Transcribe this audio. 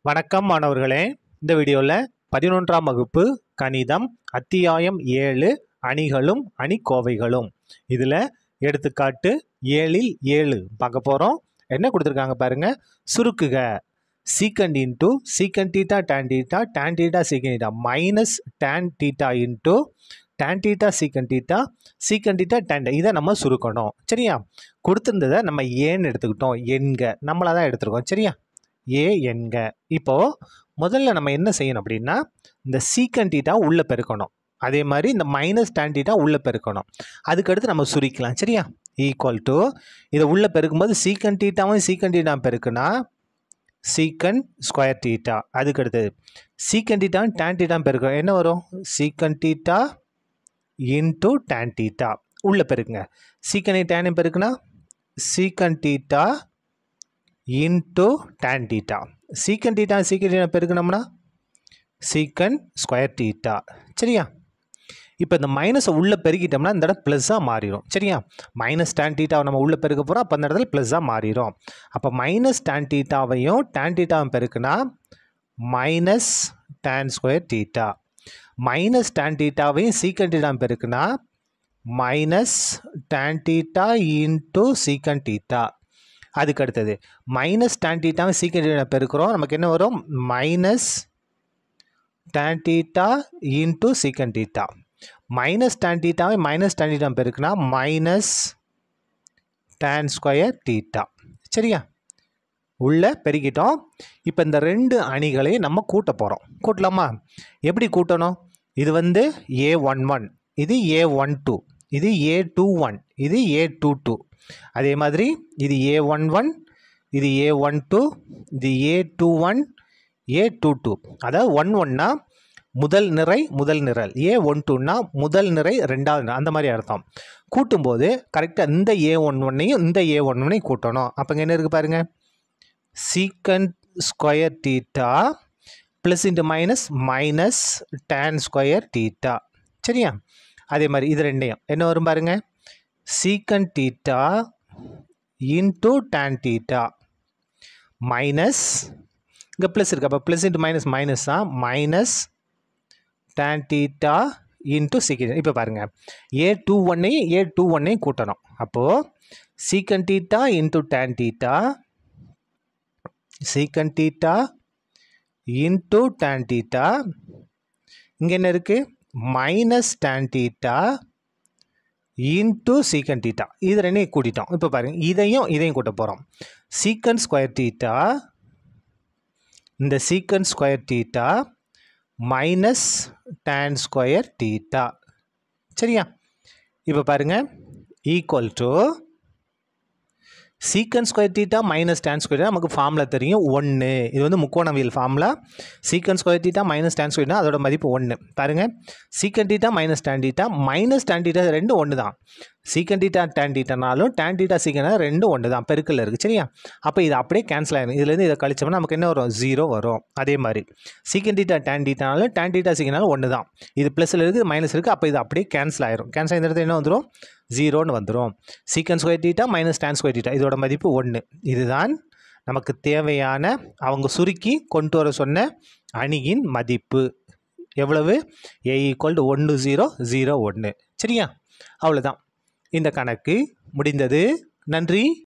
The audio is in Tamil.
வணக்கம் மாணவர்களே இந்த வீடியோவில் பதினொன்றாம் வகுப்பு கணிதம் அத்தியாயம் ஏழு அணிகளும் அணிக்கோவைகளும் இதில் எடுத்துக்காட்டு ஏழில் ஏழு பார்க்க போகிறோம் என்ன கொடுத்துருக்காங்க பாருங்க சுருக்குக secant into secant theta tan theta tan theta secant theta minus tan theta into tan theta secant theta secant theta tan இதை நம்ம சுருக்கணும் சரியா கொடுத்துருந்ததை நம்ம ஏன்னு எடுத்துக்கிட்டோம் எண்க நம்மளாக தான் எடுத்துருக்கோம் சரியா ஏ எண்க இப்போது முதல்ல நம்ம என்ன செய்யணும் அப்படின்னா இந்த சீக்கண்ட் டீட்டா உள்ளே பெருக்கணும் அதே மாதிரி இந்த மைனஸ் டேன் டீட்டா உள்ளே பெருக்கணும் அதுக்கடுத்து நம்ம சுருக்கலாம் சரியா ஈக்குவல் டு இதை உள்ளே பெருக்கும்போது சீக்கண்ட் டீட்டாவும் சீக்கண்ட் டீட்டா பெருக்குனா சீக்கண்ட் ஸ்கொயர் டீட்டா அதுக்கடுத்து சீக்கண்ட் டீட்டாவும் டேன் டீட்டா பெருக்கணும் என்ன வரும் secant theta into tan theta உள்ளே பெருக்குங்க சீக்கண்ட் டேன் பெருக்குனா secant theta into tan theta secant theta secant theta பெருக்கணும்னா சீக்கண்ட் ஸ்கொயர் டீட்டா சரியா இப்போ இந்த மைனஸை உள்ளே பெருக்கிட்டோம்னா இந்த இடம் ப்ளஸ்ஸாக மாறிடும் சரியா மைனஸ் டேன் டீட்டாவை நம்ம உள்ளே பெருக்க போகிறோம் அப்போ அந்த இடத்துல ப்ளஸ்ஸாக மாறிடும் அப்போ மைனஸ் டேன் டீட்டாவையும் டேன் டீட்டாவும் பெருக்குனா minus tan square theta minus tan டீட்டாவையும் சீக்கண்ட் டீட்டா பெருக்குனா minus tan theta into secant theta அதுக்கு அடுத்தது மைனஸ் டேன் டீட்டாவை சீக்கண்ட் டீட்டா பெருக்கிறோம் நமக்கு என்ன வரும் minus tan theta into secant theta minus tan டீட்டாவை மைனஸ் டேன் டீட்டா பெருக்குனா மைனஸ் டேன் ஸ்கொயர் டீட்டா சரியா உள்ளே பெருக்கிட்டோம் இப்போ இந்த ரெண்டு அணிகளையும் நம்ம கூட்ட போகிறோம் கூட்டலாமா எப்படி கூட்டணும் இது வந்து ஏ ஒன் ஒன் இது ஏ ஒன் டூ இது ஏ டூ ஒன் இது ஏ டூ டூ அதே மாதிரி இது ஏ ஒன் ஒன் இது ஏ ஒன் டூ இது A two one A two two அதாவது ஒன் ஒன்னா முதல் நிறை முதல் நிரல் ஏ ஒன் டூன்னா முதல் நிறை ரெண்டாவது நிறை அந்த மாதிரி அர்த்தம் கூட்டும்போது கரெக்டாக இந்த ஏ ஒன் ஒன்னையும் இந்த ஏ ஒன் ஒன்னையும் கூட்டணும் அப்போ என்ன இருக்குது பாருங்கள் secant square theta plus into minus minus tan square theta சரியா அதே மாதிரி இது ரெண்டையும் என்ன வரும் பாருங்க secant theta into tan theta minus இங்கே ப்ளஸ் இருக்கு அப்போ ப்ளஸ் இன்ட்டு மைனஸ் மைனஸ் தான் minus tan theta into secant இப்போ பாருங்கள் ஏ டூ ஒன்னையும் ஏ டூ ஒன்னையும் கூட்டணும் அப்போது secant theta into tan theta secant theta into tan theta இங்கே என்ன இருக்குது minus tan theta into secant theta இது ரெண்டையும் கூட்டிட்டோம் இப்போ பாருங்கள் இதையும் இதையும் கூட்ட போகிறோம் சீக்கண்ட் ஸ்கொயர் டீட்டா இந்த secant square theta minus tan square theta சரியா இப்போ பாருங்கள் equal to secant square theta minus tan square நமக்கு ஃபார்மில் தெரியும் ஒன்று இது வந்து முக்கோணவியல் ஃபார்மில் secant square theta minus tan ஸ்கொயர்னா அதோட மதிப்பு ஒன்று பாருங்கள் secant theta minus tan theta minus tan theta ரெண்டும் ஒன்று தான் சீக்கன் டீட்டா டேன் டீட்டானாலும் டேன் டீட்டா சீக்கன் ரெண்டும் ஒன்று தான் பெருக்கில் இருக்குது சரியா அப்போ இது அப்படியே கேன்சல் ஆகிடும் இதுலேருந்து இதை கழிச்சோம்னா நமக்கு என்ன வரும் ஜீரோ வரும் அதே மாதிரி சீக்கன் டீட்டா டேன் டீட்டானாலும் டேன் டீட்டா சீக்கனாலும் ஒன்று தான் இது ப்ளஸில் இருக்குது மைனஸ் இருக்குது அப்போ இது அப்படியே கேன்சல் ஆயிரும் கேன்சல் ஆகிற இடத்துல என்ன வந்துடும் ஜீரோன்னு வந்துடும் secant square theta minus tan square theta இதோட மதிப்பு ஒன்று இதுதான் நமக்கு தேவையான அவங்க சுருக்கி கொண்டு வர சொன்ன அணியின் மதிப்பு எவ்வளவு ஏ ஈக்குவல் டு ஒன்று ஜீரோ ஜீரோ ஒன்று சரியா அவ்வளோதான் இந்த கணக்கு முடிந்தது நன்றி